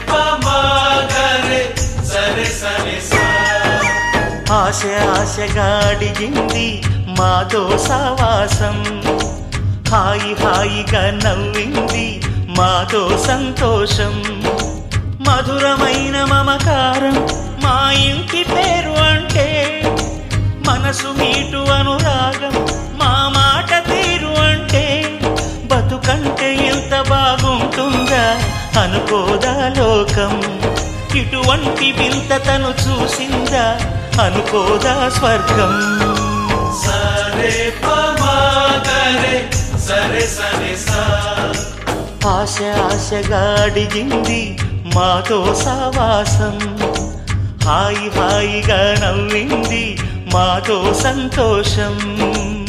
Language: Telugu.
పమాగరే సరే సరే సా ఆశ ఆశగా అడిగింది మాతో సావాసం హాయి హాయిగా నవ్వింది మాతో సంతోషం మధురమైన మమకారం మా ఇంటి పేరు అంటే మనసు మీటు అనురాగం మా మాట తీరు అంటే బతుకంటే ఎంత బాగుంటుందా అనుకోదా లోకం ఇటువంటి వింత తను చూసిందా అనుకోదా స్వర్గం సరే పమాగరే సరే సరే సా ఆశ ఆశగా అడిగింది మాతో సావాసం హాయి హాయిగా నవ్వింది మాతో సంతోషం